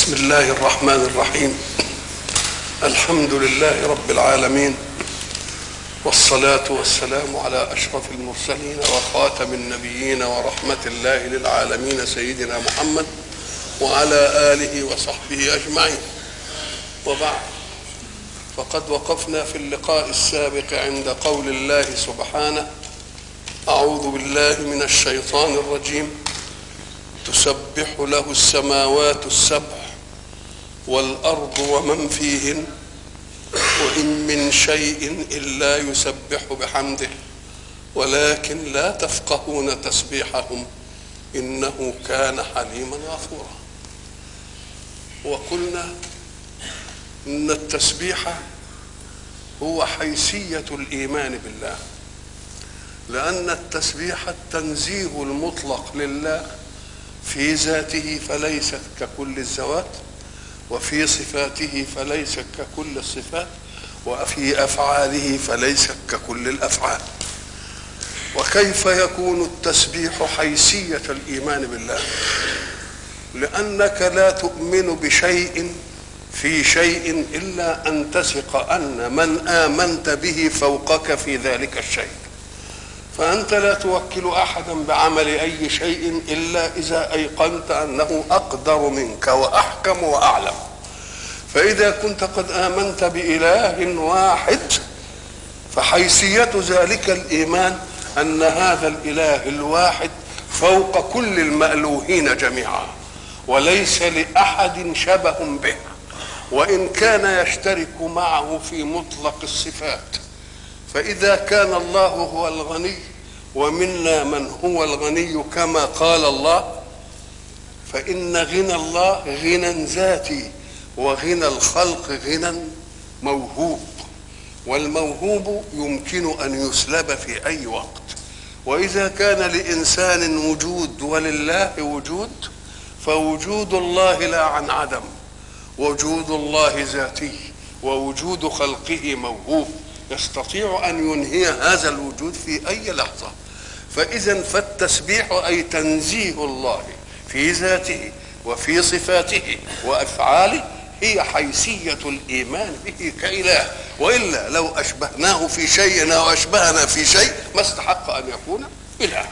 بسم الله الرحمن الرحيم الحمد لله رب العالمين والصلاة والسلام على أشرف المرسلين وخاتم النبيين ورحمة الله للعالمين سيدنا محمد وعلى آله وصحبه أجمعين وبعد فقد وقفنا في اللقاء السابق عند قول الله سبحانه أعوذ بالله من الشيطان الرجيم تسبح له السماوات السبع والأرض ومن فيهن وإن من شيء إلا يسبح بحمده ولكن لا تفقهون تسبيحهم إنه كان حليما غفورا وقلنا إن التسبيح هو حيثية الإيمان بالله لأن التسبيح التنزيه المطلق لله في ذاته فليست ككل الذوات وفي صفاته فليست ككل الصفات وفي افعاله فليست ككل الافعال وكيف يكون التسبيح حيثيه الايمان بالله لانك لا تؤمن بشيء في شيء الا ان تثق ان من امنت به فوقك في ذلك الشيء فأنت لا توكل أحدا بعمل أي شيء إلا إذا أيقنت أنه أقدر منك وأحكم وأعلم فإذا كنت قد آمنت بإله واحد فحيثية ذلك الإيمان أن هذا الإله الواحد فوق كل المألوهين جميعا وليس لأحد شبه به وإن كان يشترك معه في مطلق الصفات فإذا كان الله هو الغني ومنا من هو الغني كما قال الله فإن غنى الله غنى ذاتي وغنى الخلق غنى موهوب والموهوب يمكن أن يسلب في أي وقت وإذا كان لإنسان وجود ولله وجود فوجود الله لا عن عدم وجود الله ذاتي ووجود خلقه موهوب يستطيع ان ينهي هذا الوجود في اي لحظه فاذا فالتسبيح اي تنزيه الله في ذاته وفي صفاته وافعاله هي حيثيه الايمان به كاله والا لو اشبهناه في شيء او اشبهنا في شيء ما استحق ان يكون الها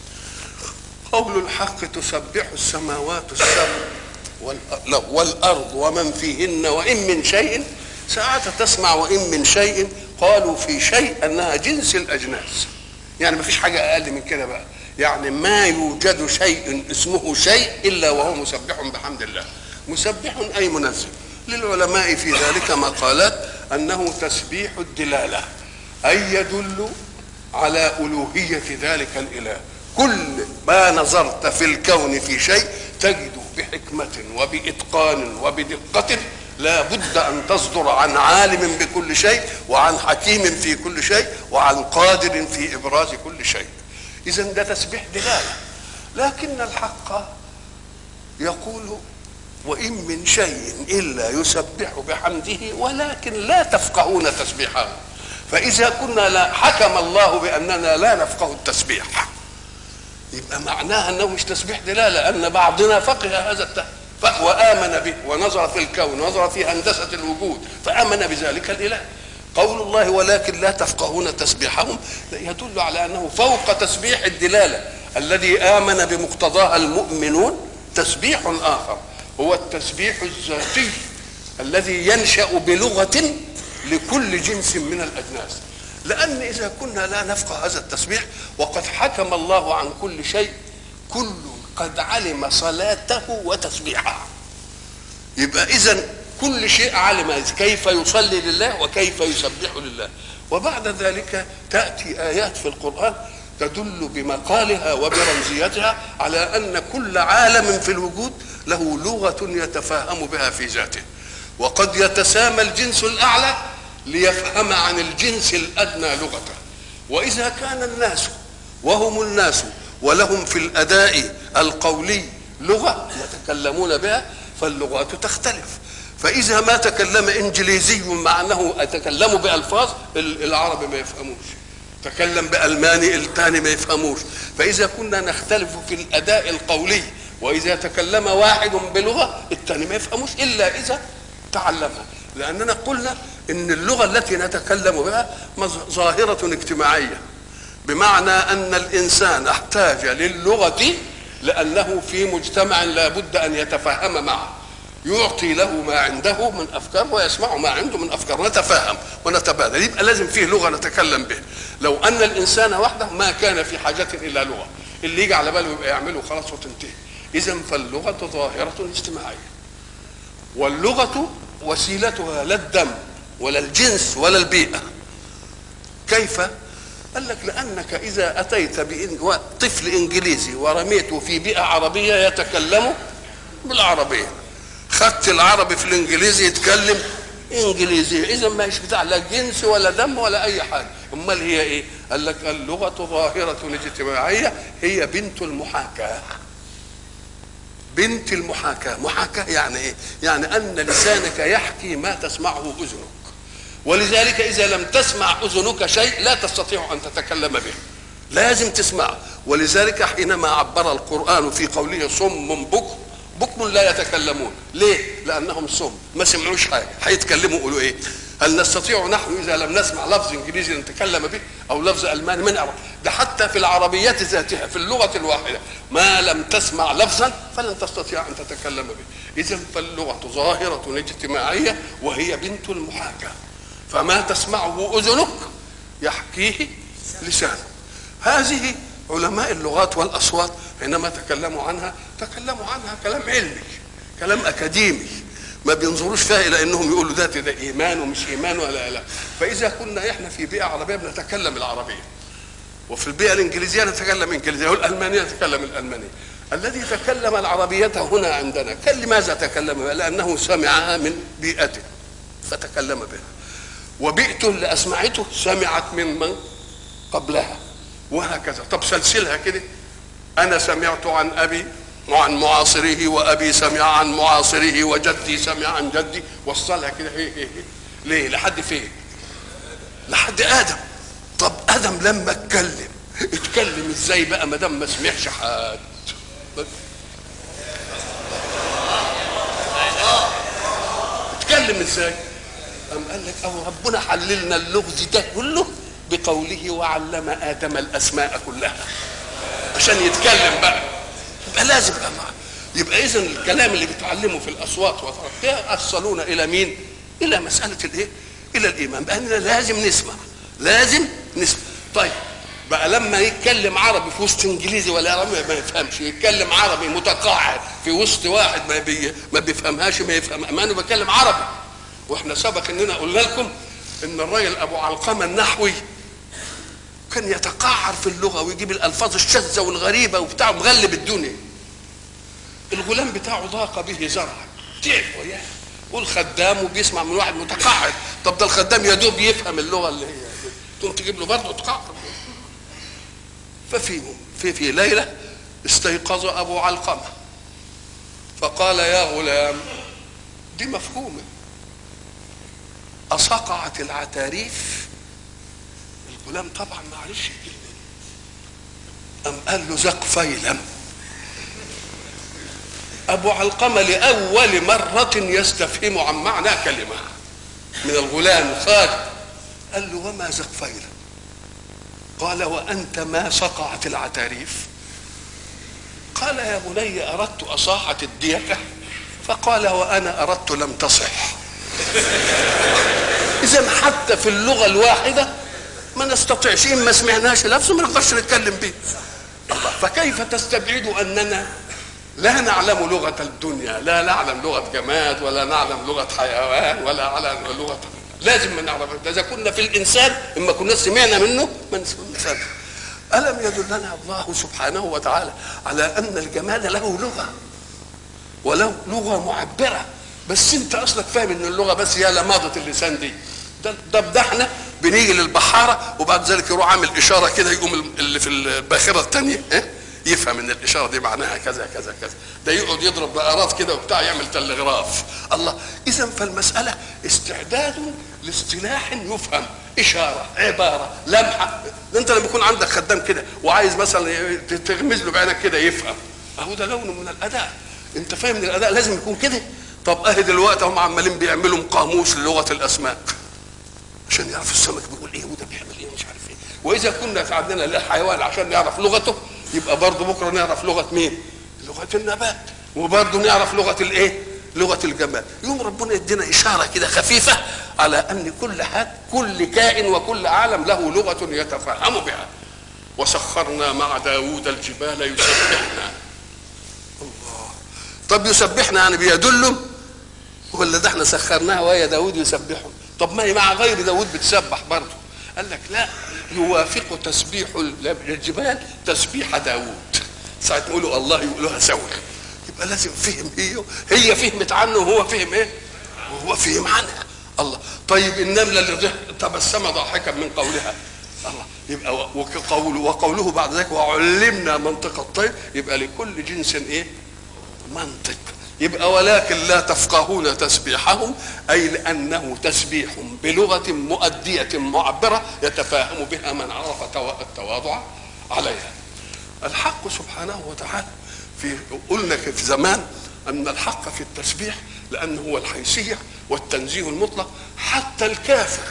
قول الحق تسبح السماوات السبع والارض ومن فيهن وان من شيء ساعات تسمع وان من شيء قالوا في شيء انها جنس الاجناس يعني ما فيش حاجه اقل من كده بقى يعني ما يوجد شيء اسمه شيء الا وهو مسبح بحمد الله مسبح اي منزه للعلماء في ذلك مقالات انه تسبيح الدلاله اي يدل على الوهيه ذلك الاله كل ما نظرت في الكون في شيء تجد بحكمه وباتقان وبدقه لا بد أن تصدر عن عالم بكل شيء وعن حكيم في كل شيء وعن قادر في إبراز كل شيء إذا ده تسبيح دلالة لكن الحق يقول وإن من شيء إلا يسبح بحمده ولكن لا تفقهون تسبيحه فإذا كنا لا حكم الله بأننا لا نفقه التسبيح يبقى معناها أنه مش تسبيح دلالة أن بعضنا فقه هذا التسبيح وآمن به ونظر في الكون ونظر في هندسة الوجود فآمن بذلك الإله قول الله ولكن لا تفقهون تسبيحهم يدل على أنه فوق تسبيح الدلالة الذي آمن بمقتضاها المؤمنون تسبيح آخر هو التسبيح الذاتي الذي ينشأ بلغة لكل جنس من الأجناس لأن إذا كنا لا نفقه هذا التسبيح وقد حكم الله عن كل شيء كل قد علم صلاته وتسبيحه يبقى اذا كل شيء علم كيف يصلي لله وكيف يسبح لله وبعد ذلك تاتي ايات في القران تدل بمقالها وبرمزيتها على ان كل عالم في الوجود له لغه يتفاهم بها في ذاته وقد يتسامى الجنس الاعلى ليفهم عن الجنس الادنى لغته واذا كان الناس وهم الناس ولهم في الاداء القولي لغه يتكلمون بها فاللغات تختلف فاذا ما تكلم انجليزي مع انه اتكلم بالفاظ العرب ما يفهموش تكلم بالماني الثاني ما يفهموش فاذا كنا نختلف في الاداء القولي واذا تكلم واحد بلغه الثاني ما يفهموش الا اذا تعلمها لاننا قلنا ان اللغه التي نتكلم بها ظاهره اجتماعيه بمعنى ان الانسان احتاج للغه لانه في مجتمع لا بد ان يتفاهم معه يعطي له ما عنده من افكار ويسمع ما عنده من افكار نتفاهم ونتبادل يبقى لازم فيه لغه نتكلم به لو ان الانسان وحده ما كان في حاجه الى لغه اللي يجي على باله يبقى يعمله خلاص وتنتهي اذا فاللغه ظاهره اجتماعيه واللغه وسيلتها لا الدم ولا الجنس ولا البيئه كيف قال لك لانك اذا اتيت طفل انجليزي ورميته في بيئه عربيه يتكلم بالعربيه خدت العربي في الانجليزي يتكلم انجليزي اذا ما هيش بتاع لا جنس ولا دم ولا اي حاجه امال هي ايه قال لك اللغه ظاهره اجتماعيه هي بنت المحاكاه بنت المحاكاه محاكاه يعني ايه يعني ان لسانك يحكي ما تسمعه اذنك ولذلك اذا لم تسمع اذنك شيء لا تستطيع ان تتكلم به لازم تسمع ولذلك حينما عبر القران في قوله صم بكم بكم لا يتكلمون ليه لانهم صم ما سمعوش حاجه هيتكلموا يقولوا ايه هل نستطيع نحن اذا لم نسمع لفظ انجليزي نتكلم به او لفظ الماني ما نعرف ده حتى في العربيات ذاتها في اللغه الواحده ما لم تسمع لفظا فلن تستطيع ان تتكلم به اذا فاللغه ظاهره اجتماعيه وهي بنت المحاكاه فما تسمعه اذنك يحكيه لسانك هذه علماء اللغات والاصوات حينما تكلموا عنها تكلموا عنها كلام علمي كلام اكاديمي ما بينظروش فيها الى انهم يقولوا ده ده ايمان ومش ايمان ولا لا فاذا كنا احنا في بيئه عربيه بنتكلم العربيه وفي البيئه الانجليزيه نتكلم انجليزيه والالمانيه نتكلم الالمانيه الذي تكلم العربية هنا عندنا كان لماذا تكلم لأنه سمعها من بيئته فتكلم بها وبيئته اللي أسمعته سمعت من من قبلها وهكذا طب سلسلها كده أنا سمعت عن أبي وعن معاصره وأبي سمع عن معاصره وجدي سمع عن جدي وصلها كده هي هي هي ليه لحد فين لحد آدم طب آدم لما اتكلم اتكلم ازاي بقى ما دام ما سمعش حد اتكلم ازاي قام قال لك او ربنا حللنا اللغز ده كله بقوله وعلم ادم الاسماء كلها عشان يتكلم بقى يبقى لازم الله يبقى اذا الكلام اللي بتعلمه في الاصوات يوصلونا الى مين الى مساله الايه الى الايمان باننا لازم نسمع لازم نسمع طيب بقى لما يتكلم عربي في وسط انجليزي ولا عربي ما يفهمش يتكلم عربي متقاعد في وسط واحد ما بي ما بيفهمهاش ما يفهم ما انا بتكلم عربي واحنا سبق اننا قلنا لكم ان الراجل ابو علقمه النحوي كان يتقعر في اللغه ويجيب الالفاظ الشاذه والغريبه وبتاع مغلب الدنيا الغلام بتاعه ضاق به زرعا تعب وياه والخدام وبيسمع من واحد متقاعد طب ده الخدام يا دوب يفهم اللغه اللي هي تقوم تجيب له برضه تقعر ففي في في ليله استيقظ ابو علقمه فقال يا غلام دي مفهومه أصقعت العتاريف الغلام طبعا معلش أم قال له زق فيلم أبو علقمة لأول مرة يستفهم عن معنى كلمة من الغلام خالد قال له وما زق فيلم قال وأنت ما صقعت العتاريف قال يا بني أردت أصاحة الديكة فقال وأنا أردت لم تصح اذا حتى في اللغه الواحده ما نستطيعش ان ما سمعناش لفظ ما نقدرش نتكلم به الله فكيف تستبعد اننا لا نعلم لغة الدنيا لا نعلم لغة جماد ولا نعلم لغة حيوان ولا نعلم لغة لازم ما نعرف إذا كنا في الإنسان إما كنا سمعنا منه ما نسمع ألم يدلنا الله سبحانه وتعالى على أن الجماد له لغة وله لغة معبرة بس انت اصلك فاهم ان اللغه بس هي لماضه اللسان دي ده ده, ده احنا بنيجي للبحاره وبعد ذلك يروح عامل اشاره كده يقوم اللي في الباخره الثانيه اه يفهم ان الاشاره دي معناها كذا كذا كذا ده يقعد يضرب بقرات كده وبتاع يعمل تلغراف الله اذا فالمساله استعداد لاصطلاح يفهم اشاره عباره لمحه انت لما يكون عندك خدام كده وعايز مثلا تغمز له بعينك كده يفهم اهو ده لون من الاداء انت فاهم ان الاداء لازم يكون كده طب اهي دلوقتي هم عمالين بيعملوا قاموس للغه الاسماك عشان يعرفوا السمك بيقول ايه وده بيعمل ايه مش عارف ايه واذا كنا عندنا الحيوان عشان نعرف لغته يبقى برضه بكره نعرف لغه مين لغه النبات وبرضه نعرف لغه الايه لغه الجمال يوم ربنا يدينا اشاره كده خفيفه على ان كل حد كل كائن وكل عالم له لغه يتفهم بها وسخرنا مع داوود الجبال يسبحنا الله طب يسبحنا يعني بيدلهم ولا ده احنا سخرناها ويا داوود يسبحهم طب ما هي مع غير داوود بتسبح برضه قال لك لا يوافق تسبيح الجبال تسبيح داوود ساعة ما يقولوا الله يقولوها سوا يبقى لازم فهم هي هي فهمت عنه وهو فهم ايه وهو فهم عنها الله طيب النملة اللي تبسم ضاحكا من قولها الله يبقى وقوله وقوله بعد ذلك وعلمنا منطق الطير يبقى لكل جنس ايه منطق يبقى ولكن لا تفقهون تسبيحهم اي لانه تسبيح بلغه مؤديه معبره يتفاهم بها من عرف التواضع عليها الحق سبحانه وتعالى في قلنا في زمان ان الحق في التسبيح لانه هو الحيثيه والتنزيه المطلق حتى الكافر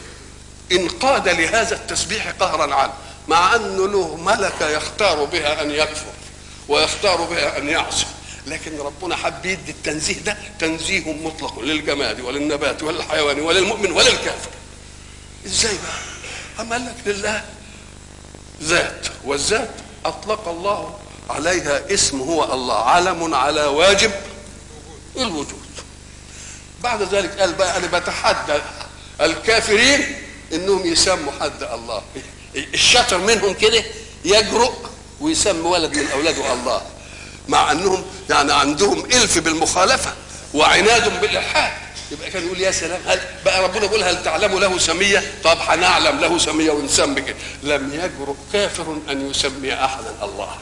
انقاد لهذا التسبيح قهرا عنه مع انه له ملكه يختار بها ان يكفر ويختار بها ان يعصي لكن ربنا حب يدي التنزيه ده تنزيه مطلق للجماد وللنبات وللحيوان وللمؤمن وللكافر ازاي بقى اما قال لك لله ذات والذات اطلق الله عليها اسم هو الله علم على واجب الوجود بعد ذلك قال بقى انا بتحدى الكافرين انهم يسموا حد الله الشاطر منهم كده يجرؤ ويسمي ولد من اولاده الله مع انهم يعني عندهم الف بالمخالفه وعناد بالالحاد يبقى كان يقول يا سلام هل بقى ربنا يقول هل تعلم له سميه؟ طب هنعلم له سميه ونسمي كده لم يجرؤ كافر ان يسمي احدا الله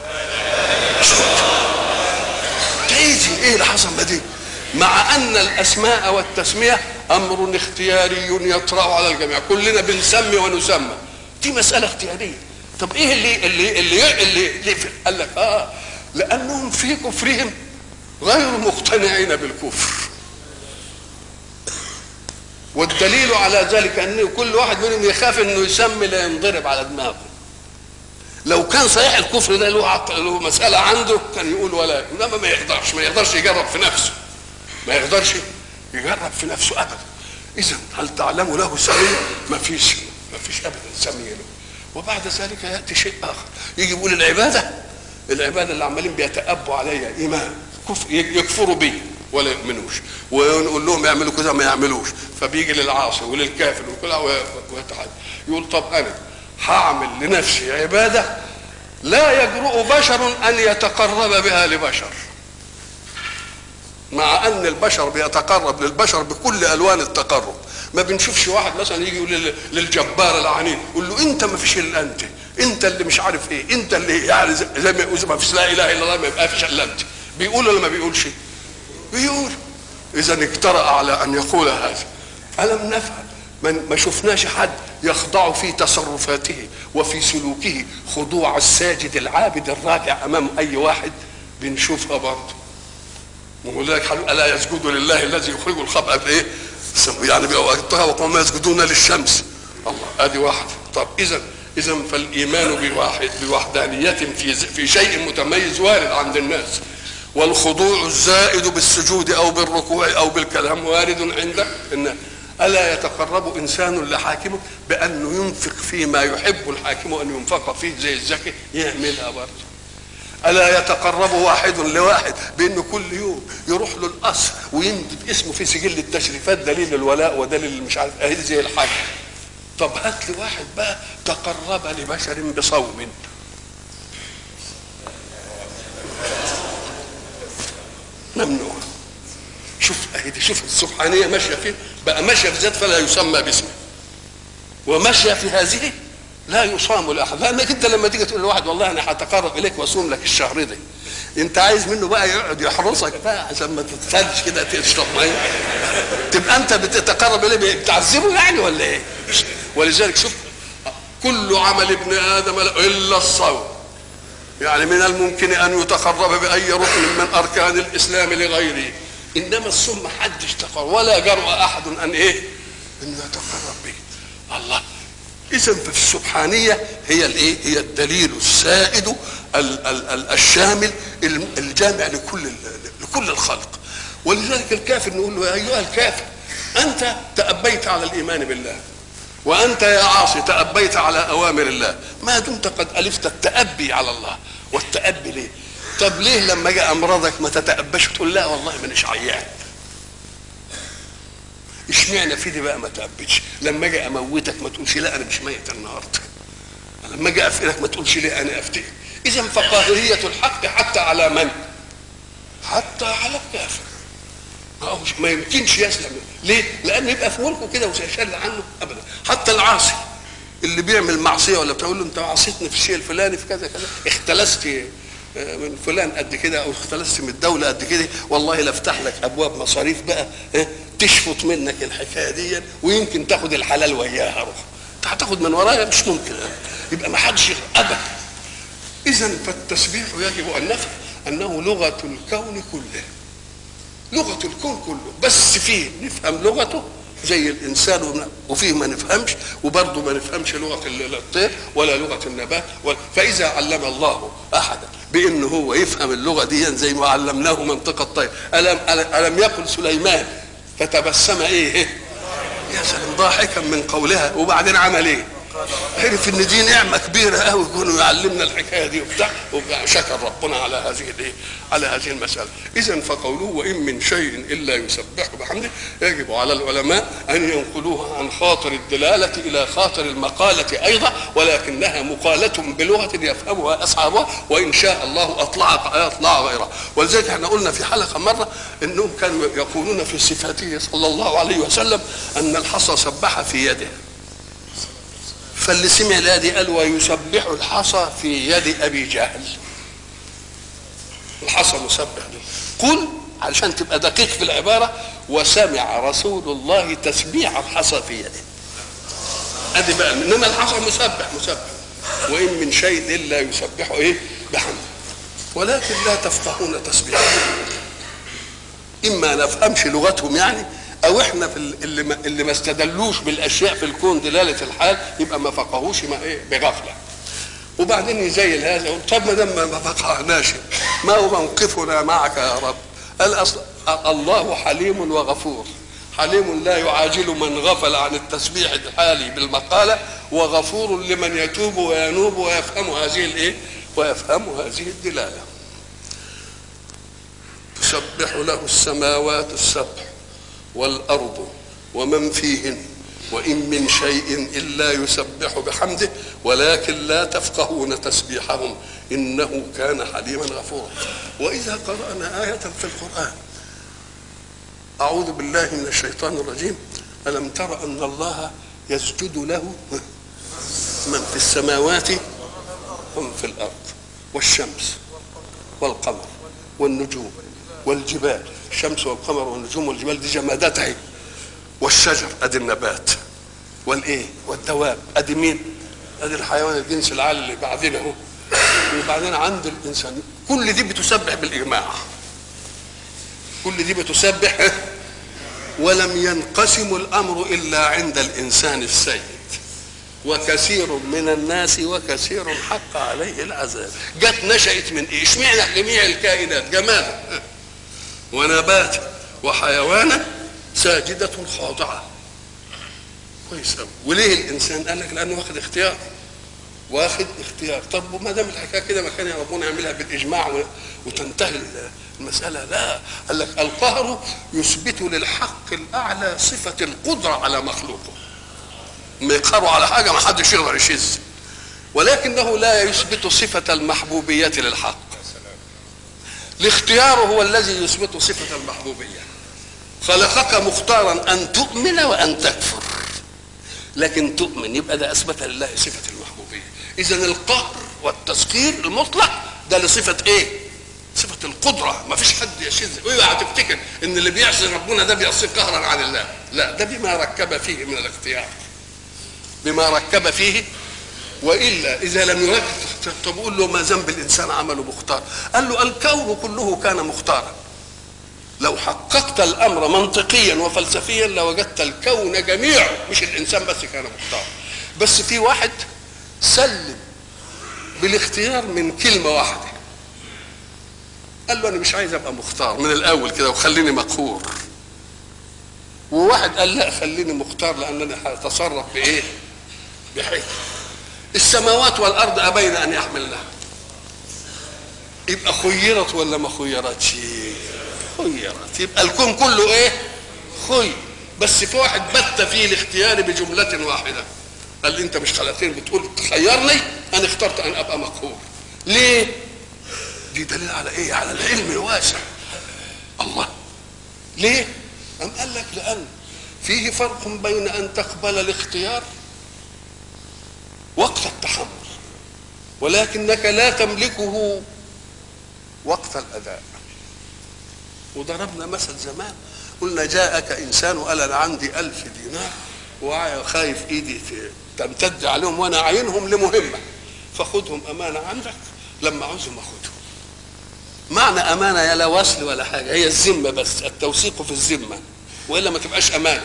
تيجي ايه اللي حصل بدي مع ان الاسماء والتسميه امر اختياري يطرا على الجميع كلنا بنسمي ونسمى دي مساله اختياريه طب ايه اللي اللي اللي, اللي, اللي قال لك اه لانهم في كفرهم غير مقتنعين بالكفر والدليل على ذلك ان كل واحد منهم يخاف انه يسمي لا ينضرب على دماغه لو كان صحيح الكفر ده له له مساله عنده كان يقول ولا انما ما يقدرش ما يقدرش يجرب في نفسه ما يقدرش يجرب في نفسه ابدا اذا هل تعلم له سميه ما فيش ما فيش ابدا سميه له وبعد ذلك ياتي شيء اخر يجي يقول العباده العباده اللي عمالين بيتأبوا عليها ايمان كفر يكفروا بي ولا يؤمنوش ونقول لهم يعملوا كذا ما يعملوش فبيجي للعاصي وللكافر وكل ويتحدى يقول طب انا هعمل لنفسي عباده لا يجرؤ بشر ان يتقرب بها لبشر مع ان البشر بيتقرب للبشر بكل الوان التقرب ما بنشوفش واحد مثلا يجي يقول للجبار العنيد يقول له انت ما فيش الا انت انت اللي مش عارف ايه انت اللي يعني زي ما يقول ما فيش لا اله الا الله ما يبقى فيش الا انت بيقول ولا ما بيقولش بيقول اذا اجترأ على ان يقول هذا الم نفعل من ما شفناش حد يخضع في تصرفاته وفي سلوكه خضوع الساجد العابد الراكع امام اي واحد بنشوفها برضه ولذلك الا يسجدوا لله الذي يخرج الخبأ بايه؟ يعني بوقتها وقوم يسجدون للشمس الله ادي واحد طب اذا اذا فالايمان بواحد بوحدانيه في في شيء متميز وارد عند الناس والخضوع الزائد بالسجود او بالركوع او بالكلام وارد عند الناس الا يتقرب انسان لحاكمه بانه ينفق فيما يحب الحاكم ان ينفق فيه زي الزكاه يعملها برضه الا يتقرب واحد لواحد بانه كل يوم يروح له القصر ويندب اسمه في سجل التشريفات دليل الولاء ودليل مش عارف اهي زي الحاج طب هات لي واحد بقى تقرب لبشر بصوم ممنوع شوف اهي دي شوف السبحانيه ماشيه فين بقى ماشيه في ذات فلا يسمى باسمه وماشيه في هذه لا يصام لاحد لانك انت لما تيجي تقول لواحد والله انا هتقرب اليك واصوم لك الشهر ده انت عايز منه بقى يقعد يحرسك بقى عشان ما تتسالش كده تشرب ميه تبقى انت بتتقرب اليه بتعذبه يعني ولا ايه؟ ولذلك شوف كل عمل ابن ادم الا الصوم يعني من الممكن ان يتقرب باي ركن من اركان الاسلام لغيره انما الصوم ما حدش تقرب ولا جرأ احد ان ايه انه يتقرب به الله اذا ففي السبحانيه هي الايه هي الدليل السائد ال ال ال الشامل الجامع لكل لكل الخلق ولذلك الكافر نقول له يا ايها الكافر انت تأبيت على الايمان بالله وانت يا عاصي تأبيت على اوامر الله ما دمت قد الفت التأبي على الله والتأبي ليه طب ليه لما جاء امراضك ما تتأباش وتقول لا والله مانيش عيان اشمعنى في دي بقى ما تأبتش لما اجي اموتك ما تقولش لا انا مش ميت النهارده لما اجي افقدك ما تقولش ليه انا افتك اذا فقاهريه الحق حتى على من حتى على الكافر ما هوش ما يمكنش يسلم ليه لان يبقى في ملكه كده وسيشل عنه ابدا حتى العاصي اللي بيعمل معصيه ولا بتقول له انت عصيتني في الشيء الفلاني في كذا كذا اختلست من فلان قد كده او اختلست من الدوله قد كده والله لافتح لك ابواب مصاريف بقى تشفط منك الحكايه دي ويمكن تاخد الحلال وياها روح انت هتاخد من ورايا مش ممكن يبقى ما حدش ابدا اذا فالتسبيح يجب ان نفهم انه لغه الكون كله لغه الكون كله بس فيه نفهم لغته زي الانسان وفيه ما نفهمش وبرضه ما نفهمش لغه الطير ولا لغه النبات ولا فاذا علم الله احدا بانه هو يفهم اللغه دي زي ما علمناه منطق الطير الم الم يقل سليمان فتبسم ايه يا سلام ضاحكا من قولها وبعدين عمل ايه عرف ان دي نعمه كبيره قوي يكونوا يعلمنا الحكايه دي وبتاع وشكر ربنا على هذه الايه على هذه المساله اذا فقوله وان من شيء الا يسبح بحمده يجب على العلماء ان ينقلوها عن خاطر الدلاله الى خاطر المقاله ايضا ولكنها مقاله بلغه يفهمها اصحابها وان شاء الله اطلع اطلع غيرها ولذلك احنا قلنا في حلقه مره انهم كانوا يقولون في صفاته صلى الله عليه وسلم ان الحصى سبح في يده فاللي سمع الايه دي قال ويسبح الحصى في يد ابي جهل الحصى مسبح دي قل علشان تبقى دقيق في العباره وسمع رسول الله تسبيح الحصى في يده ادي بقى انما الحصى مسبح مسبح وان من شيء الا يسبح ايه بحمده ولكن لا تفقهون تسبيحه اما نفهمش لغتهم يعني او احنا في اللي ما, اللي ما استدلوش بالاشياء في الكون دلاله الحال يبقى ما فقهوش ما ايه بغفله وبعدين يزيل هذا يقول طب ما دام ما فقهناش ما هو موقفنا معك يا رب قال أصل الله حليم وغفور حليم لا يعاجل من غفل عن التسبيح الحالي بالمقالة وغفور لمن يتوب وينوب ويفهم هذه الايه ويفهم هذه الدلالة تسبح له السماوات السبع والأرض ومن فيهن وإن من شيء إلا يسبح بحمده ولكن لا تفقهون تسبيحهم إنه كان حليما غفورا وإذا قرأنا آية في القرآن أعوذ بالله من الشيطان الرجيم ألم تر أن الله يسجد له من في السماوات هم في الأرض والشمس والقمر والنجوم والجبال الشمس والقمر والنجوم والجبال دي جمادات اهي والشجر ادي النبات والايه والدواب ادي مين ادي الحيوان الجنس العالي اللي بعدين اهو وبعدين عند الانسان كل دي بتسبح بالاجماع كل دي بتسبح ولم ينقسم الامر الا عند الانسان السيد وكثير من الناس وكثير حق عليه العذاب جت نشأت من ايه اشمعنى جميع الكائنات جماد ونبات وحيوانا ساجدة خاضعة كويس قوي وليه الانسان قال لك لانه واخد اختيار واخد اختيار طب وما دام الحكايه كده ما كان يا ربنا يعملها بالاجماع وتنتهي المساله لا قال لك القهر يثبت للحق الاعلى صفه القدره على مخلوقه ما يقهروا على حاجه ما حدش يقدر يشذ ولكنه لا يثبت صفه المحبوبيه للحق الاختيار هو الذي يثبت صفه المحبوبيه خلقك مختارا ان تؤمن وان تكفر لكن تؤمن يبقى ده اثبت لله صفه المحبوبيه اذا القهر والتسخير المطلق ده لصفه ايه صفه القدره ما فيش حد يشذ اوعى تفتكر ان اللي بيعصي ربنا ده بيعصيه قهرا عن الله لا ده بما ركب فيه من الاختيار بما ركب فيه والا اذا لم يركب اختيار طب قول له ما ذنب الانسان عمله مختار قال له الكون كله كان مختارا لو حققت الامر منطقيا وفلسفيا لوجدت الكون جميعه مش الانسان بس كان مختار بس في واحد سلم بالاختيار من كلمه واحده قال له انا مش عايز ابقى مختار من الاول كده وخليني مقهور وواحد قال لا خليني مختار لان انا هتصرف بايه بحكمه السماوات والارض ابين ان يحملنها يبقى خيرت ولا ما خيرتش خيرت يبقى الكون كله ايه خير بس في واحد بت فيه الاختيار بجملة واحدة قال لي انت مش خلقتني بتقول تخيرني انا اخترت ان ابقى مقهور ليه دي دليل على ايه على العلم الواسع الله ليه أم قال لك لأن فيه فرق بين أن تقبل الاختيار وقت التحمل ولكنك لا تملكه وقت الأداء وضربنا مثل زمان قلنا جاءك إنسان وقال أنا عندي ألف دينار وخايف إيدي تمتد عليهم وأنا أعينهم لمهمة فخذهم أمانة عندك لما عاوزهم أخذهم معنى أمانة يا لا وصل ولا حاجة هي الذمة بس التوثيق في الذمة وإلا ما تبقاش أمانة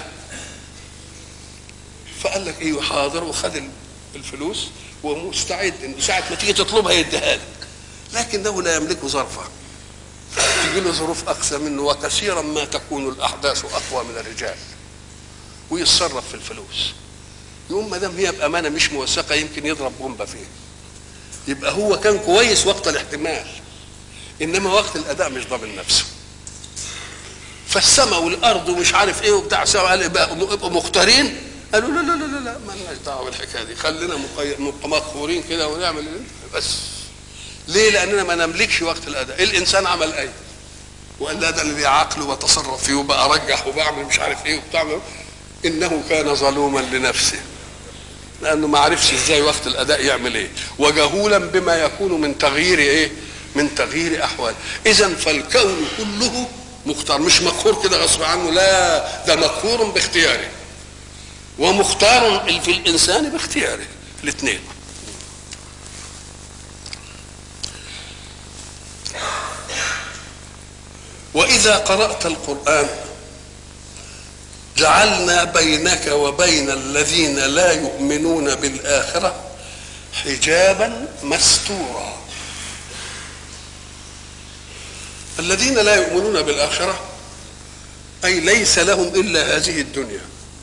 فقال لك ايوه حاضر وخد الفلوس ومستعد انه ساعه ما تيجي تطلبها يديها لك لكنه لا يملك ظرفا تجي له ظروف اقسى منه وكثيرا ما تكون الاحداث اقوى من الرجال ويتصرف في الفلوس يقوم ما دام هي بامانه مش موثقه يمكن يضرب بومبه فيه يبقى هو كان كويس وقت الاحتمال انما وقت الاداء مش ضامن نفسه فالسماء والارض ومش عارف ايه وبتاع سوا قال يبقوا مختارين قالوا لا لا لا لا, لا ما لناش دعوه بالحكايه دي خلينا مقهورين كده ونعمل بس ليه؟ لاننا ما نملكش وقت الاداء الانسان عمل ايه؟ وقال لا ده اللي ليه عقل وبتصرف فيه وبقى ارجح وبعمل مش عارف ايه وبتاع انه كان ظلوما لنفسه لانه ما عرفش ازاي وقت الاداء يعمل ايه وجهولا بما يكون من تغيير ايه من تغيير احوال اذا فالكون كله مختار مش مقهور كده غصب عنه لا ده مقهور باختياره ومختار في الانسان باختياره الاثنين واذا قرات القران جعلنا بينك وبين الذين لا يؤمنون بالاخره حجابا مستورا الذين لا يؤمنون بالاخره اي ليس لهم الا هذه الدنيا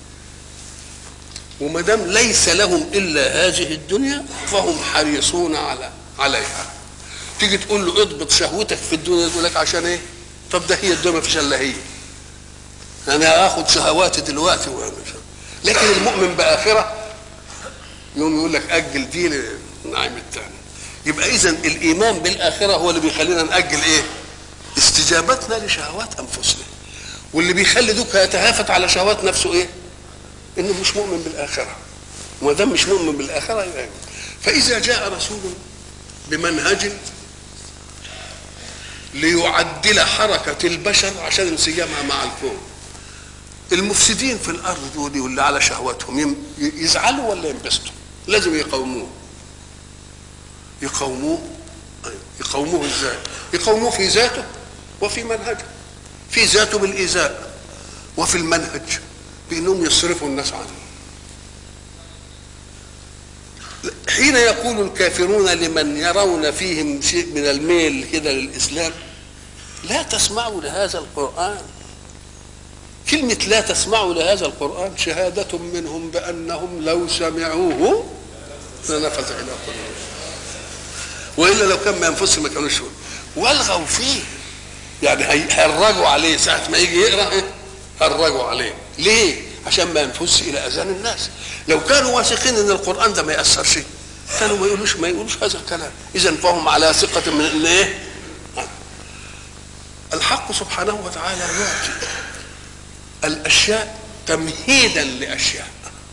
وما دام ليس لهم الا هذه الدنيا فهم حريصون على عليها تيجي تقول له اضبط شهوتك في الدنيا يقول لك عشان ايه طب ده هي الدنيا مفيش الا هي انا اخد شهواتي دلوقتي لكن المؤمن باخره يوم يقول لك اجل دي للنعيم الثاني يبقى اذا الايمان بالاخره هو اللي بيخلينا ناجل ايه استجابتنا لشهوات انفسنا واللي بيخلي دوك يتهافت على شهوات نفسه ايه انه مش مؤمن بالاخره وما دام مش مؤمن بالاخره يبقى فاذا جاء رسول بمنهج ليعدل حركه البشر عشان انسجامها مع الكون المفسدين في الارض دول واللي على شهواتهم يزعلوا ولا ينبسطوا لازم يقاوموه يقاوموه يقاوموه ازاي يقاوموه في ذاته وفي منهجه في ذاته بالايذاء وفي المنهج بانهم يصرفوا الناس عنه حين يقول الكافرون لمن يرون فيهم شيء من الميل كده للاسلام لا تسمعوا لهذا القران كلمة لا تسمعوا لهذا القرآن شهادة منهم بأنهم لو سمعوه لنفذ إلى قلوبهم وإلا لو كان ما ينفسهم ما كانوش والغوا فيه يعني هيهرجوا عليه ساعة ما يجي يقرأ إيه؟ هرجوا عليه ليه؟ عشان ما ينفذش إلى أذان الناس لو كانوا واثقين إن القرآن ده ما يأثرش كانوا ما يقولوش ما يقولوش هذا الكلام إذا فهم على ثقة من إن إيه؟ الحق سبحانه وتعالى يعطي الاشياء تمهيدا لاشياء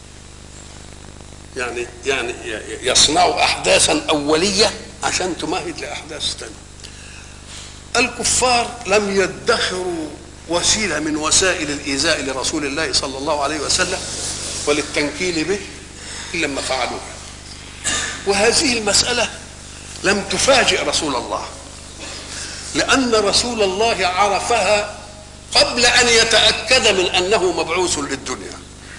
يعني يعني يصنع احداثا اوليه عشان تمهد لاحداث ثانيه الكفار لم يدخروا وسيله من وسائل الايذاء لرسول الله صلى الله عليه وسلم وللتنكيل به الا لما فعلوها وهذه المساله لم تفاجئ رسول الله لأن رسول الله عرفها قبل أن يتأكد من أنه مبعوث للدنيا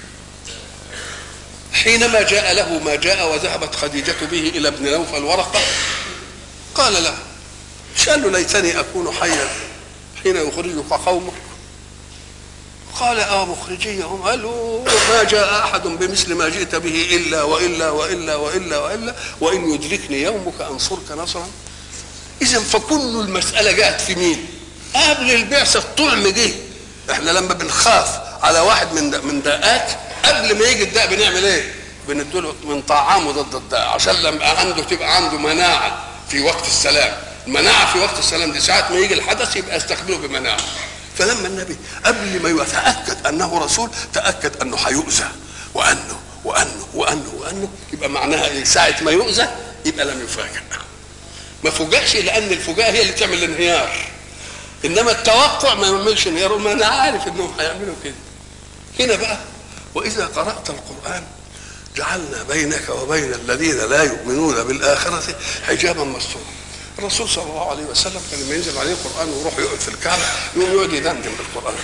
حينما جاء له ما جاء وذهبت خديجة به إلى ابن نوفل ورقة قال له مش قال له ليتني أكون حيا حين يخرجك قومك قال اه مخرجيهم قالوا ما جاء احد بمثل ما جئت به الا والا والا والا والا وان يدركني يومك انصرك نصرا اذا فكل المساله جاءت في مين قبل البعثه الطعم جه احنا لما بنخاف على واحد من من داءات قبل ما يجي الداء بنعمل ايه بنديله من طعامه ضد الداء عشان لما عنده تبقى عنده مناعه في وقت السلام المناعه في وقت السلام دي ساعه ما يجي الحدث يبقى يستقبله بمناعه فلما النبي قبل ما يتاكد انه رسول تاكد انه هيؤذى وانه وانه وانه وانه يبقى معناها ايه ساعه ما يؤذى يبقى لم يفاجئ ما فوجئش لان الفجاءه هي اللي تعمل الانهيار انما التوقع ما يعملش انهيار ما انا عارف انهم هيعملوا كده هنا بقى واذا قرات القران جعلنا بينك وبين الذين لا يؤمنون بالاخره حجابا مستورا الرسول صلى الله عليه وسلم كان لما ينزل عليه القران ويروح يقعد في الكعبه يقوم يقعد يدندن بالقران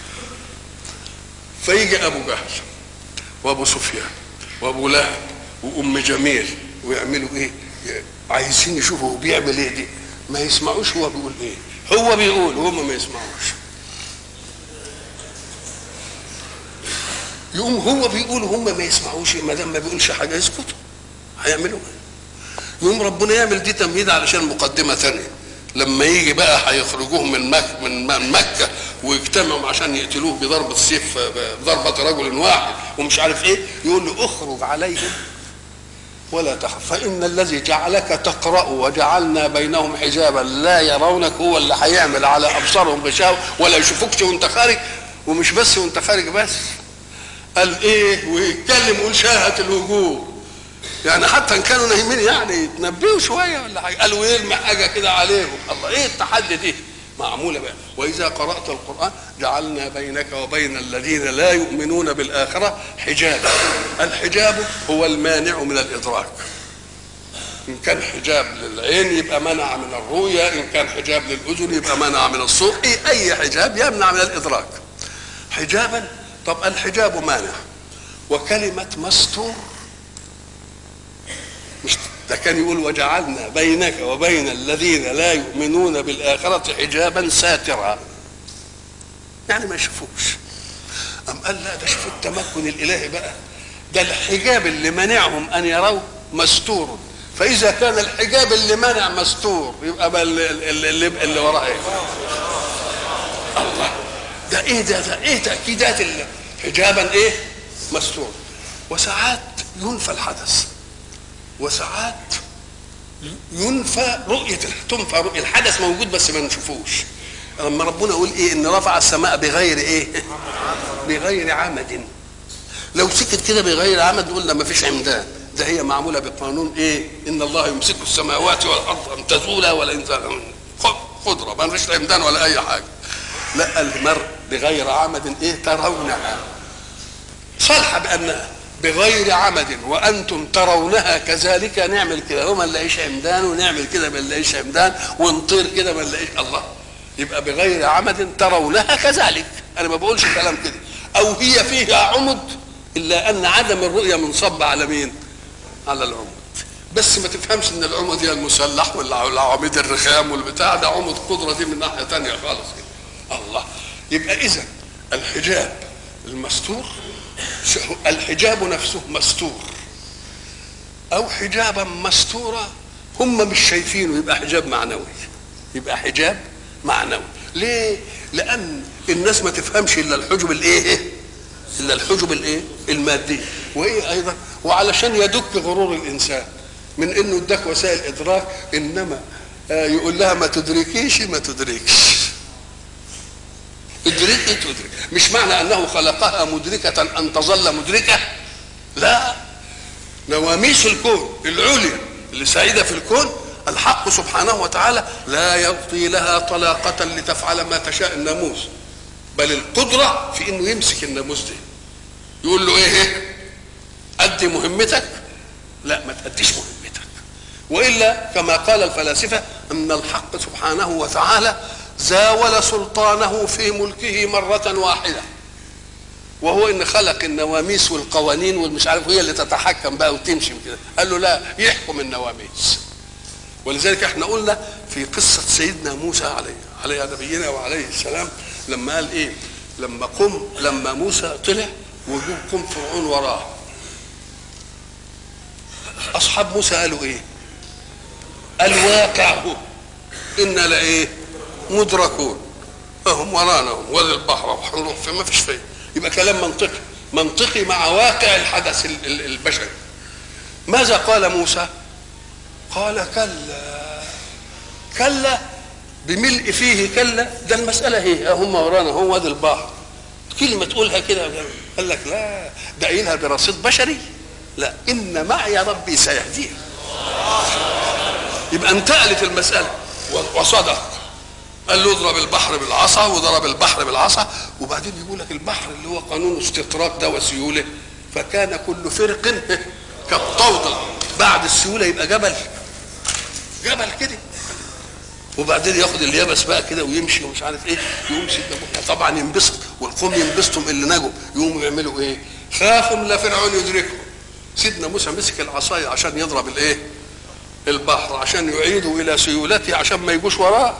فيجي ابو جهل وابو سفيان وابو لهب وام جميل ويعملوا ايه عايزين يشوفوا هو بيعمل ايه دي ما يسمعوش هو بيقول ايه هو بيقول وهم ما يسمعوش يقوم هو بيقول وهم ما يسمعوش ما دام ما بيقولش حاجه يسكتوا هيعملوا ايه يقوم ربنا يعمل دي تمهيد علشان مقدمه ثانيه لما يجي بقى هيخرجوهم من مكة من مكة ويجتمعوا عشان يقتلوه بضربة سيف بضربة رجل واحد ومش عارف ايه يقول له اخرج عليهم ولا تخف فإن الذي جعلك تقرأ وجعلنا بينهم حجابا لا يرونك هو اللي هيعمل على أبصارهم غشاوة ولا يشوفوكش وأنت خارج ومش بس وأنت خارج بس قال إيه ويتكلم يقول شاهت الوجوه يعني حتى ان كانوا نايمين يعني يتنبهوا شويه ولا حاجه قالوا يرمي حاجه كده عليهم الله ايه التحدي دي معموله بقى واذا قرات القران جعلنا بينك وبين الذين لا يؤمنون بالاخره حجابا الحجاب هو المانع من الادراك ان كان حجاب للعين يبقى منع من الرؤيه ان كان حجاب للاذن يبقى منع من الصوت إيه اي حجاب يمنع من الادراك حجابا طب الحجاب مانع وكلمه مستور مش ده كان يقول وجعلنا بينك وبين الذين لا يؤمنون بالآخرة حجابا ساترا يعني ما يشوفوش أم قال لا ده شوف التمكن الإلهي بقى ده الحجاب اللي منعهم أن يروا مستور فإذا كان الحجاب اللي منع مستور يبقى بقى اللي, اللي, اللي وراه إيه؟ الله ده إيه ده ده إيه تأكيدات حجابا إيه؟ مستور وساعات ينفى الحدث وساعات ينفى رؤية تنفى رؤية الحدث موجود بس ما نشوفوش لما ربنا يقول ايه ان رفع السماء بغير ايه بغير عمد لو سكت كده بغير عمد نقول ده ما فيش عمدان ده هي معموله بقانون ايه ان الله يمسك السماوات والارض ان تزولا ولا ان قدره ما فيش عمدان ولا اي حاجه لا المر بغير عمد ايه ترونها صالحه بانها بغير عمد وانتم ترونها كذلك نعمل كده وما نلاقيش عمدان ونعمل كده ما نلاقيش عمدان ونطير كده ما نلاقيش الله يبقى بغير عمد ترونها كذلك انا ما بقولش كلام كده او هي فيها عمد الا ان عدم الرؤيه منصب على مين على العمد بس ما تفهمش ان العمد هي المسلح ولا العواميد الرخام والبتاع ده عمد قدره دي من ناحيه ثانيه خالص كده الله يبقى اذا الحجاب المستور الحجاب نفسه مستور او حجابا مستورا هم مش شايفينه يبقى حجاب معنوي يبقى حجاب معنوي ليه لان الناس ما تفهمش الا الحجب الايه الا الحجب الايه المادي وايه ايضا وعلشان يدك غرور الانسان من انه اداك وسائل ادراك انما يقول لها ما تدركيش ما تدركش ادركي تدرك مش معنى انه خلقها مدركة ان تظل مدركة لا نواميس الكون العليا اللي سعيدة في الكون الحق سبحانه وتعالى لا يعطي لها طلاقة لتفعل ما تشاء الناموس بل القدرة في انه يمسك الناموس ده يقول له ايه ادي مهمتك لا ما تأديش مهمتك والا كما قال الفلاسفه ان الحق سبحانه وتعالى زاول سلطانه في ملكه مره واحده وهو ان خلق النواميس والقوانين والمش عارف هي اللي تتحكم بقى وتمشي كده قال له لا يحكم النواميس ولذلك احنا قلنا في قصه سيدنا موسى عليه عليه نبينا وعليه السلام لما قال ايه لما قم لما موسى طلع وجوب قم فرعون وراه اصحاب موسى قالوا ايه الواقع هو انا لايه مدركون هم ورانا هم وادي البحر هنروح فين ما فيش فين يبقى كلام منطقي منطقي مع واقع الحدث البشري ماذا قال موسى قال كلا كلا بملء فيه كلا ده المسألة هي هم ورانا هو وادي البحر كلمة تقولها كده قال لك لا ده قايلها برصيد بشري لا إن معي ربي سيهدين يبقى انتقلت المسألة وصدق قال له اضرب البحر بالعصا وضرب البحر بالعصا وبعدين يقول لك البحر اللي هو قانون استطراق ده وسيوله فكان كل فرق كالطود بعد السيوله يبقى جبل جبل كده وبعدين ياخد اليابس بقى كده ويمشي ومش عارف ايه يقوم سيدنا موسى طبعا ينبسط والقوم ينبسطوا اللي نجوا يقوموا يعملوا ايه؟ خافوا لا فرعون يدركهم سيدنا موسى مسك العصايه عشان يضرب الايه؟ البحر عشان يعيدوا الى سيولته عشان ما يجوش وراه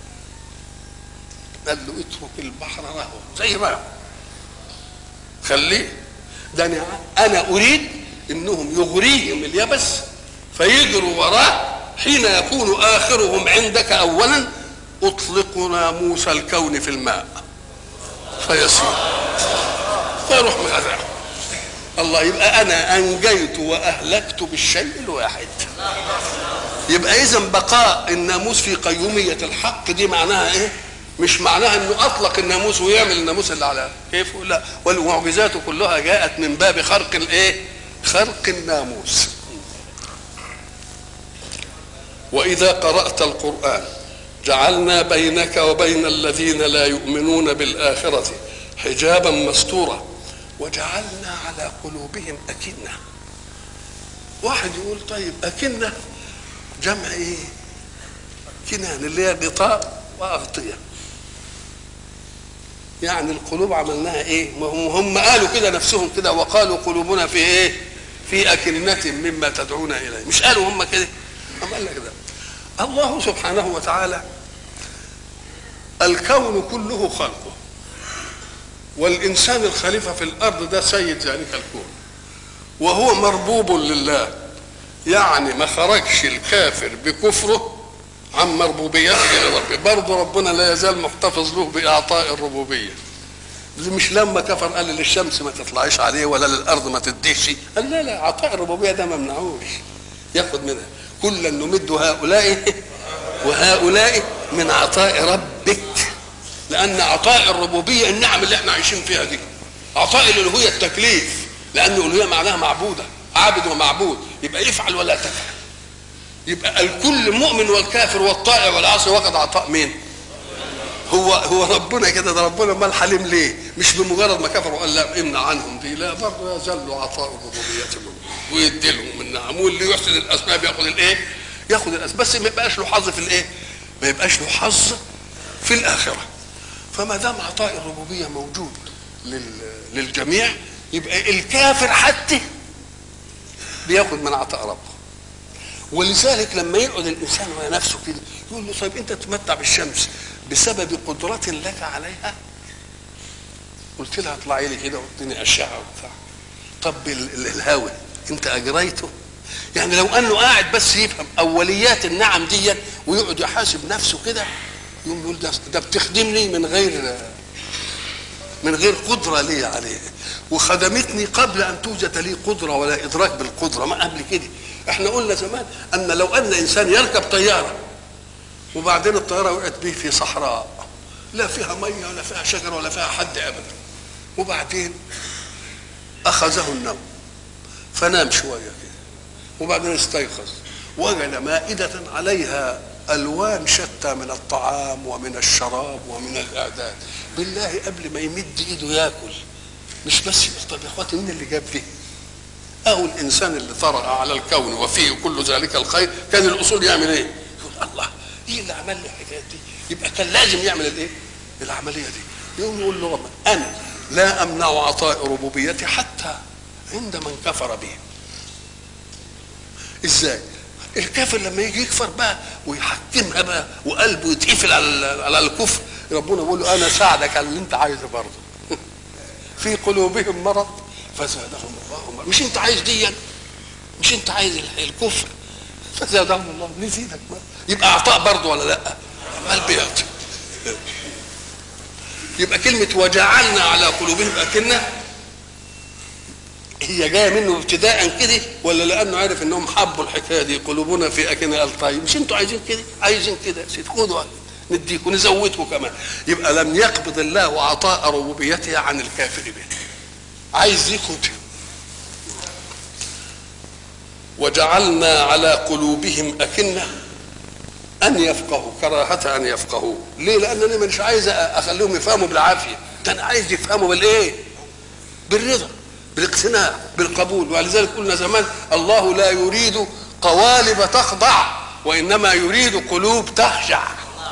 قال له اترك البحر رهوا زي ما خليه ده انا انا اريد انهم يغريهم اليبس فيجروا وراه حين يكون اخرهم عندك اولا اطلق ناموس الكون في الماء فيسير فيروح مغرق الله يبقى انا انجيت واهلكت بالشيء الواحد يبقى اذا بقاء الناموس في قيوميه الحق دي معناها ايه مش معناها انه اطلق الناموس ويعمل الناموس اللي على كيف لا والمعجزات كلها جاءت من باب خرق الايه خرق الناموس واذا قرات القران جعلنا بينك وبين الذين لا يؤمنون بالاخره حجابا مستورا وجعلنا على قلوبهم اكنه واحد يقول طيب اكنه جمع ايه كنان اللي هي غطاء واغطيه يعني القلوب عملناها ايه هم, هم قالوا كده نفسهم كده وقالوا قلوبنا في ايه في أكنة مما تدعونا إليه مش قالوا هم كده أم قال لك ده الله سبحانه وتعالى الكون كله خلقه والإنسان الخليفة في الأرض ده سيد ذلك الكون وهو مربوب لله يعني ما خرجش الكافر بكفره عن مربوبيته لربه برضه ربنا لا يزال محتفظ له بإعطاء الربوبية مش لما كفر قال للشمس ما تطلعيش عليه ولا للأرض ما تديش قال لا لا عطاء الربوبية ده ما منعوش ياخد منها كلا نمد هؤلاء وهؤلاء من عطاء ربك لأن عطاء الربوبية النعم اللي احنا عايشين فيها دي عطاء الألوهية التكليف لأن الألوهية معناها معبودة عابد ومعبود يبقى يفعل ولا تفعل يبقى الكل مؤمن والكافر والطائع والعاصي واخد عطاء مين؟ هو هو ربنا كده ده ربنا امال حليم ليه؟ مش بمجرد ما كفروا قال لا امنع عنهم دي لا برضه يزال عطاء الربوبية منهم ويدي لهم النعم واللي يحسن الاسباب ياخد الايه؟ ياخد الاسباب بس ما يبقاش له حظ في الايه؟ ما يبقاش له حظ في الاخره فما دام عطاء الربوبيه موجود للجميع يبقى الكافر حتى بياخد من عطاء ربه ولذلك لما يقعد الانسان على نفسه كده يقول له طيب انت تتمتع بالشمس بسبب قدرة لك عليها قلت لها اطلعي لي كده واديني اشعه وبتاع طب الهواء انت اجريته يعني لو انه قاعد بس يفهم اوليات النعم دي ويقعد يحاسب نفسه كده يقوم يقول ده ده بتخدمني من غير من غير قدره لي عليه وخدمتني قبل ان توجد لي قدره ولا ادراك بالقدره ما قبل كده احنا قلنا زمان ان لو ان انسان يركب طياره وبعدين الطياره وقعت به في صحراء لا فيها ميه ولا فيها شجر ولا فيها حد ابدا وبعدين اخذه النوم فنام شويه كده وبعدين استيقظ وجد مائده عليها الوان شتى من الطعام ومن الشراب ومن الاعداد بالله قبل ما يمد ايده ياكل مش بس طب يا اخواتي مين اللي جاب دي؟ أو الإنسان اللي طرأ على الكون وفيه كل ذلك الخير كان الأصول يعمل إيه؟ يقول الله إيه اللي عمل لي الحكاية دي؟ يبقى كان لازم يعمل الإيه؟ العملية دي يقوم يقول له ربنا أنا لا أمنع عطاء ربوبيتي حتى عند من كفر به ازاي الكافر لما يجي يكفر بقى ويحكمها بقى وقلبه يتقفل على على الكفر ربنا يقول له انا ساعدك على اللي انت عايزه برضه في قلوبهم مرض فزادهم الله مرض مش انت عايز ديا مش انت عايز الكفر فزادهم الله نزيدك مرض يبقى اعطاء برضه ولا لا عمال بيعطي يبقى كلمة وجعلنا على قلوبهم أكنة هي جايه منه ابتداء كده ولا لانه عارف انهم حبوا الحكايه دي قلوبنا في اكنه قال طيب مش انتوا عايزين كده عايزين كده يا سيدي خدوا نديكم نزودكم كمان يبقى لم يقبض الله عطاء ربوبيته عن الكافر به عايز دي خد وجعلنا على قلوبهم أكنة أن يفقهوا كراهة أن يفقهوا ليه لأنني مش عايز أخليهم يفهموا بالعافية ده أنا عايز يفهموا بالإيه بالرضا بالاقتناع بالقبول ولذلك قلنا زمان الله لا يريد قوالب تخضع وانما يريد قلوب تخشع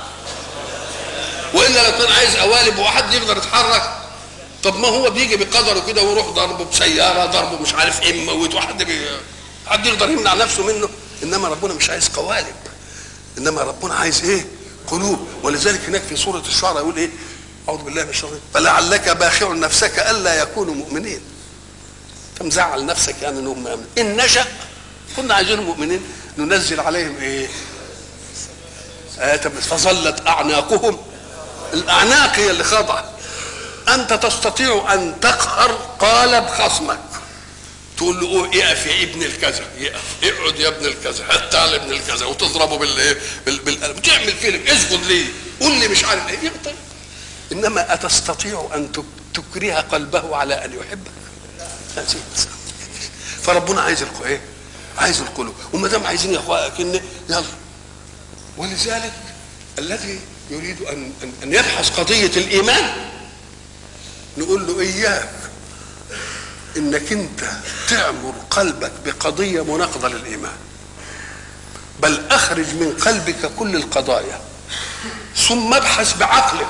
والا لو كان عايز قوالب وحد يقدر يتحرك طب ما هو بيجي بقدره كده ويروح ضربه بسياره ضربه مش عارف ايه موت واحد بي... حد يقدر يمنع نفسه منه انما ربنا مش عايز قوالب انما ربنا عايز ايه قلوب ولذلك هناك في سوره الشعراء يقول ايه اعوذ بالله من الشيطان فلعلك باخع نفسك الا يكونوا مؤمنين انت مزعل نفسك يعني انهم مؤمنين ان نشا كنا عايزين مؤمنين ننزل عليهم ايه آية فظلت اعناقهم الاعناق هي اللي خاضعه انت تستطيع ان تقهر قالب خصمك تقول له اوه اقف يا ابن الكذا يقف اقعد يا ابن الكذا هات على ابن الكذا وتضربه بالايه بال- بالقلم تعمل فيلم اسجد ليه قول لي مش عارف ايه يقطع انما اتستطيع ان تك- تكره قلبه على ان يحبك لا شيء. فربنا عايز القلوب ايه عايز القلوب وما دام عايزين يا اخويا كن يلا ولذلك الذي يريد ان ان, أن يبحث قضيه الايمان نقول له اياك انك انت تعمر قلبك بقضيه مناقضه للايمان بل اخرج من قلبك كل القضايا ثم ابحث بعقلك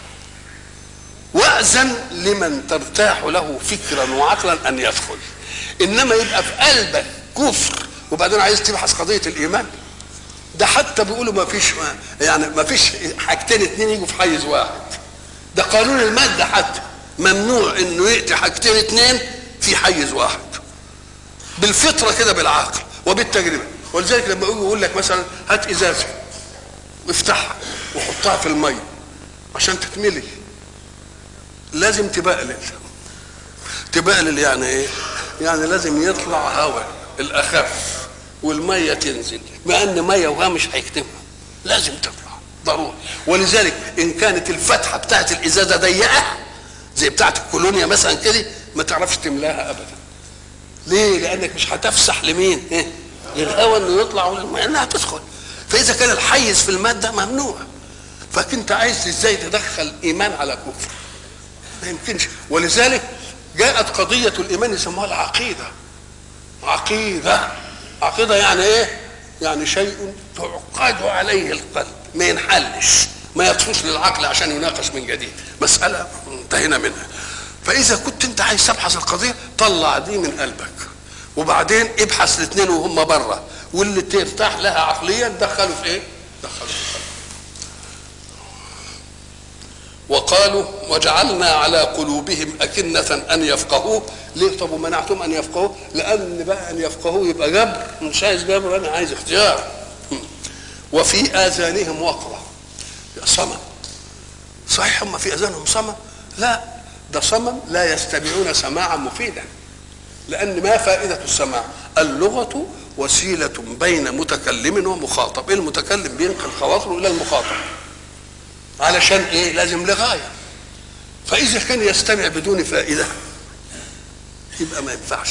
واذن لمن ترتاح له فكرا وعقلا ان يدخل انما يبقى في قلبك كفر وبعدين عايز تبحث قضيه الايمان ده حتى بيقولوا ما فيش يعني ما فيش حاجتين اتنين يجوا في حيز واحد ده قانون الماده حتى ممنوع انه ياتي حاجتين اتنين في حيز واحد بالفطره كده بالعقل وبالتجربه ولذلك لما يجي يقول لك مثلا هات ازازه وافتحها وحطها في الميه عشان تتملي لازم تبقلل تبقلل يعني ايه يعني لازم يطلع هواء الاخف والميه تنزل مع ان ميه وهواء مش هيكتمها لازم تطلع ضروري ولذلك ان كانت الفتحه بتاعت الازازه ضيقه زي بتاعت الكولونيا مثلا كده ما تعرفش تملاها ابدا ليه لانك مش هتفسح لمين إيه؟ للهواء انه يطلع وللميه انها تدخل فاذا كان الحيز في الماده ممنوع فكنت عايز ازاي تدخل ايمان على كفر ما يمكنش ولذلك جاءت قضية الإيمان يسموها العقيدة عقيدة عقيدة يعني إيه؟ يعني شيء تعقد عليه القلب ما ينحلش ما يطفش للعقل عشان يناقش من جديد مسألة انتهينا منها فإذا كنت أنت عايز تبحث القضية طلع دي من قلبك وبعدين ابحث الاثنين وهم بره واللي ترتاح لها عقليا دخله في ايه؟ دخله في القلب وقالوا وجعلنا على قلوبهم أكنة أن يفقهوه ليه طب ومنعتم أن يفقهوه لأن بقى أن يفقهوه يبقى جبر مش عايز جبر أنا عايز اختيار وفي آذانهم وقرة صمم صحيح هم في آذانهم صمم لا ده صمم لا يستمعون سماعا مفيدا لأن ما فائدة السماع اللغة وسيلة بين متكلم ومخاطب المتكلم بينقل خواطره إلى المخاطب علشان ايه لازم لغايه فاذا كان يستمع بدون فائده يبقى ما ينفعش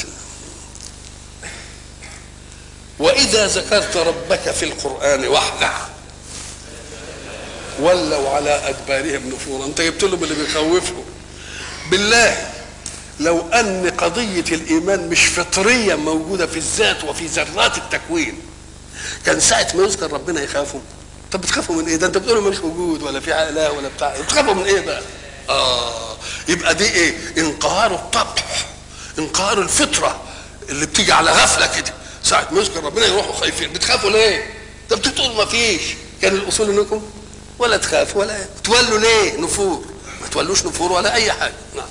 واذا ذكرت ربك في القران وحده ولوا على ادبارهم نفورا انت جبت لهم اللي بيخوفهم بالله لو ان قضيه الايمان مش فطريا موجوده في الذات وفي ذرات التكوين كان ساعه ما يذكر ربنا يخافوا طب بتخافوا من ايه ده انت بتقولوا ملوش وجود ولا في اله ولا بتاع بتخافوا من ايه بقى اه يبقى دي ايه انقهار الطبع انقهار الفطره اللي بتيجي على غفله كده ساعه ما يذكر ربنا يروحوا خايفين بتخافوا ليه طب بتقولوا ما فيش كان الاصول انكم ولا تخافوا ولا تولوا ليه نفور ما تولوش نفور ولا اي حاجه نعم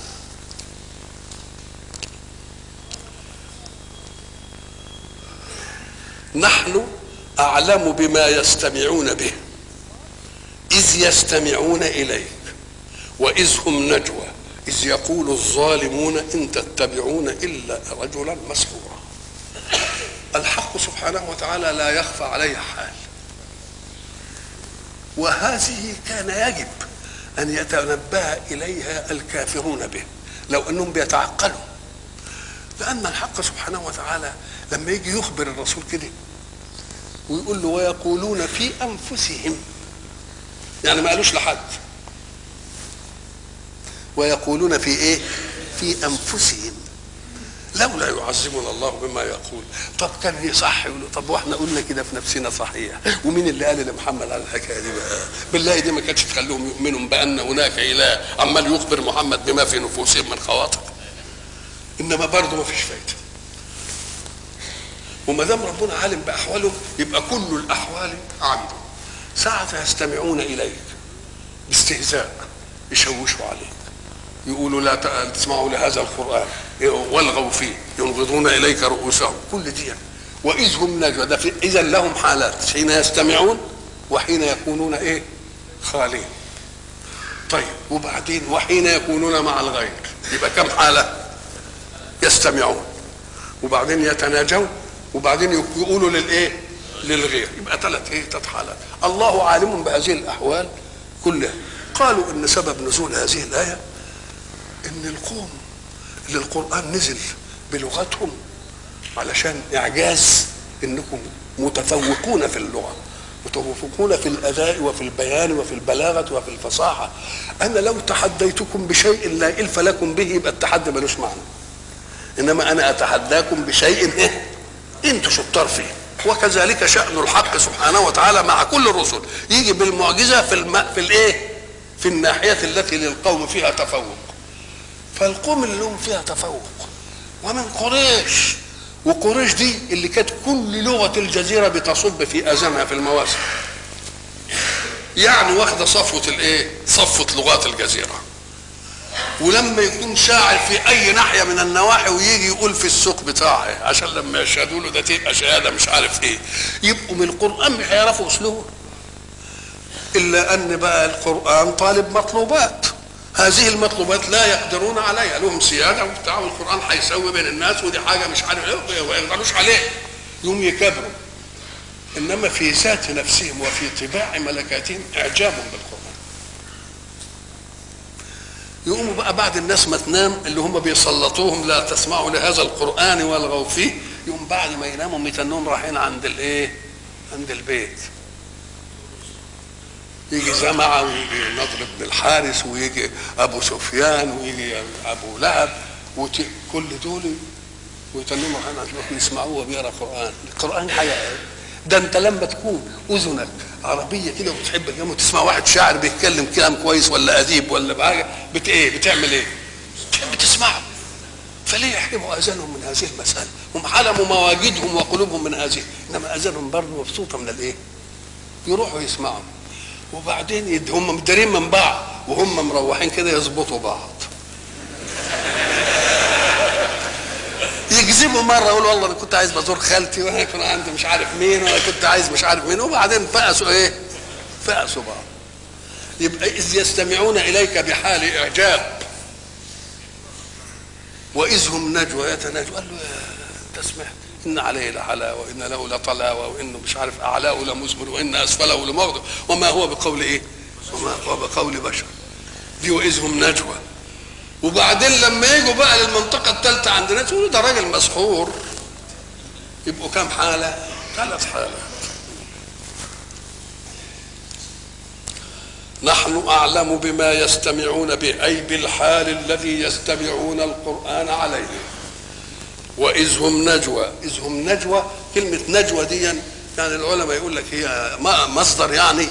نحن اعلم بما يستمعون به اذ يستمعون اليك واذ هم نجوى اذ يقول الظالمون ان تتبعون الا رجلا مسحورا الحق سبحانه وتعالى لا يخفى عليه حال وهذه كان يجب ان يتنبه اليها الكافرون به لو انهم بيتعقلوا لان الحق سبحانه وتعالى لما يجي يخبر الرسول كده ويقول له ويقولون في انفسهم يعني ما قالوش لحد ويقولون في ايه في انفسهم لولا يعذبنا الله بما يقول طب كان يصح يقولوا طب واحنا قلنا كده في نفسنا صحيح ومين اللي قال لمحمد على الحكايه دي بقى بالله دي ما كانتش تخليهم يؤمنوا بان هناك اله عمال يخبر محمد بما في نفوسهم من خواطر انما برضه ما فيش فايده وما دام ربنا عالم باحوالهم يبقى كل الاحوال عنده ساعة يستمعون اليك باستهزاء يشوشوا عليك يقولوا لا تسمعوا لهذا القران والغوا فيه ينغضون اليك رؤوسهم كل دي واذ هم نجوى ده اذا لهم حالات حين يستمعون وحين يكونون ايه خالين طيب وبعدين وحين يكونون مع الغير يبقى كم حاله يستمعون وبعدين يتناجون وبعدين يقولوا للايه للغير يبقى ثلاث ايه ثلاث حالات الله عالم بهذه الاحوال كلها قالوا ان سبب نزول هذه الايه ان القوم اللي القران نزل بلغتهم علشان اعجاز انكم متفوقون في اللغه متفوقون في الاداء وفي البيان وفي البلاغه وفي الفصاحه انا لو تحديتكم بشيء لا الف لكم به يبقى التحدي ملوش معنى انما انا اتحداكم بشيء ايه انتوا شطار فيه وكذلك شأن الحق سبحانه وتعالى مع كل الرسل يجي بالمعجزة في الم... في الايه في الناحية التي للقوم فيها تفوق فالقوم اللي لهم فيها تفوق ومن قريش وقريش دي اللي كانت كل لغة الجزيرة بتصب في أذانها في المواسم يعني واخدة صفوة الايه صفوة لغات الجزيرة ولما يكون شاعر في اي ناحيه من النواحي ويجي يقول في السوق بتاعه عشان لما يشهدوا له ده تبقى شهاده مش عارف ايه يبقوا من القران مش هيعرفوا اسلوبه الا ان بقى القران طالب مطلوبات هذه المطلوبات لا يقدرون عليها لهم سياده وبتاع والقران هيسوي بين الناس ودي حاجه مش عارف ايه وما يقدروش عليه يوم يكبروا انما في ذات نفسهم وفي طباع ملكاتهم اعجاب بالقران يقوموا بقى بعد الناس ما تنام اللي هم بيسلطوهم لا تسمعوا لهذا القران والغوا فيه يقوم بعد ما يناموا ميتنهم رايحين عند الايه؟ عند البيت يجي زمعة ويجي نضر بن الحارث ويجي ابو سفيان ويجي ابو لهب كل دول ويتنموا رايحين يسمعوه وبيقرا قران القران حاجه ده انت لما تكون اذنك عربيه كده وتحب الجامعة وتسمع واحد شاعر بيتكلم كلام كويس ولا اديب ولا بحاجه بت ايه بتعمل ايه؟ تحب تسمعه فليه يحرموا اذانهم من هذه المساله؟ هم حلموا مواجدهم وقلوبهم من هذه انما اذانهم برضه مبسوطه من الايه؟ يروحوا يسمعوا وبعدين يد هم مدارين من بعض وهم مروحين كده يظبطوا بعض يكذبوا مره يقول والله انا كنت عايز بزور خالتي وانا كنت عندي مش عارف مين وانا كنت عايز مش عارف مين وبعدين فقسوا ايه؟ فقسوا بعض يبقى اذ يستمعون اليك بحال اعجاب واذ هم نجوى يتناجوا قال له يا انت سمعت ان عليه لحلاوه وان له لطلاوه وانه مش عارف اعلاه لمزمر وان اسفله لمغضب وما هو بقول ايه؟ وما هو بقول بشر دي واذ هم نجوى وبعدين لما يجوا بقى للمنطقه الثالثه عندنا يقولوا ده راجل مسحور يبقوا كام حاله؟ ثلاث حالات نحن اعلم بما يستمعون به اي بالحال الذي يستمعون القران عليه واذ هم نجوى اذ هم نجوى كلمه نجوى دي يعني العلماء يقول لك هي مصدر يعني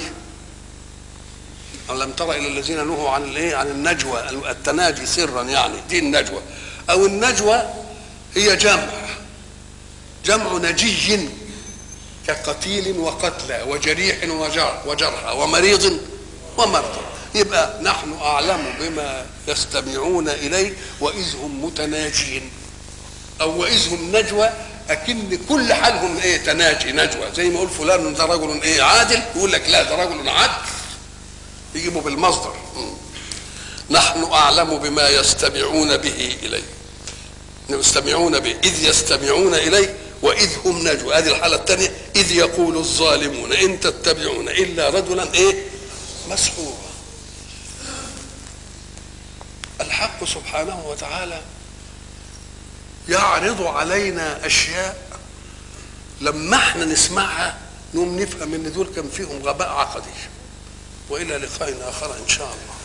ألم تر إلى الذين نهوا عن الإيه؟ عن النجوى التناجي سرا يعني دي النجوى أو النجوى هي جمع جمع نجي كقتيل وقتلى وجريح وجرحى ومريض ومرضى يبقى نحن أعلم بما يستمعون إليه وإذ هم متناجين أو وإذ هم نجوى أكن كل حالهم إيه تناجي نجوى زي ما يقول فلان ده رجل إيه عادل يقول لك لا ده رجل عدل يجيبوا بالمصدر نحن أعلم بما يستمعون به إليه يستمعون به إذ يستمعون إليه وإذ هم نجوى هذه الحالة الثانية إذ يقول الظالمون إن تتبعون إلا رجلا إيه مسحورا الحق سبحانه وتعالى يعرض علينا أشياء لما احنا نسمعها نقوم نفهم ان دول كان فيهم غباء عقدي والى لقاء اخر ان شاء الله